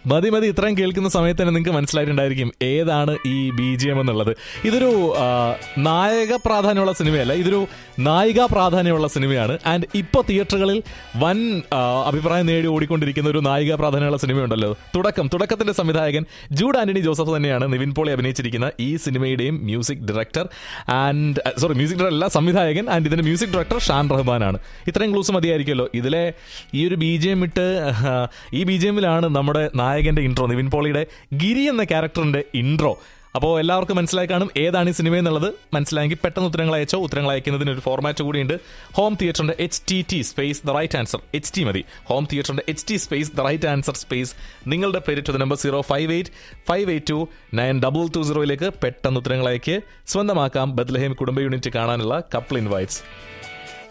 മതി മതി ഇത്രയും കേൾക്കുന്ന സമയത്ത് തന്നെ നിങ്ങൾക്ക് മനസ്സിലായിട്ടുണ്ടായിരിക്കും ഏതാണ് ഈ ബി ജി എം എന്നുള്ളത് ഇതൊരു ആ, നായക പ്രാധാന്യമുള്ള സിനിമയല്ല ഇതൊരു നായിക പ്രാധാന്യമുള്ള സിനിമയാണ് ആൻഡ് ഇപ്പോൾ തിയേറ്ററുകളിൽ വൻ ആ, അഭിപ്രായം നേടി ഓടിക്കൊണ്ടിരിക്കുന്ന ഒരു നായിക പ്രാധാന്യമുള്ള സിനിമയുണ്ടല്ലോ തുടക്കം തുടക്കത്തിന്റെ സംവിധായകൻ ജൂഡ് ആന്റണി ജോസഫ് തന്നെയാണ് നിവിൻ പോളി അഭിനയിച്ചിരിക്കുന്ന ഈ സിനിമയുടെയും music director and sorry music director അല്ല സംവിധായകൻ ആൻഡ് ഇതിന്റെ മ്യൂസിക് ഡയറക്ടർ ഷാൻ റഹ്മാനാണ് ഇത്രയും ക്ലൂസ് മതിയായിരിക്കുമല്ലോ ഇതിലെ ഈ ഒരു ബി ജി എം ഇട്ട് ആ, ഈ ബി ജി എമ്മിലാണ് നമ്മുടെ നായകന്റെ ഇൻട്രോ നിവിൻ പോളിയുടെ ഗിരി എന്ന ക്യാരക്ടറിന്റെ ഇൻട്രോ അപ്പോൾ എല്ലാവർക്കും മനസ്സിലായി കാണും ഏതാണ് ഈ സിനിമ എന്നുള്ളത് മനസ്സിലായെങ്കിൽ പെട്ടെന്ന് ഉത്തരങ്ങൾ അയച്ചോ ഉത്തരങ്ങൾ അയക്കുന്നതിന് ഒരു ഫോർമാറ്റ് കൂടിയുണ്ട് ഹോം തിയേറ്ററിന്റെ H T T space the right answer H T മതി ഹോം തിയേറ്ററിന്റെ H T space the right answer space നിങ്ങളുടെ പേര് to number zero five eight five eight two nine double two സീറോയിലേക്ക് പെട്ടെന്ന് ഉത്തരങ്ങൾ അയക്ക് സ്വന്തമാക്കാം ബദ്ലഹേം കുടുംബ യൂണിറ്റ് കാണാനുള്ള കപ്പിൾ ഇൻവൈറ്റ്സ്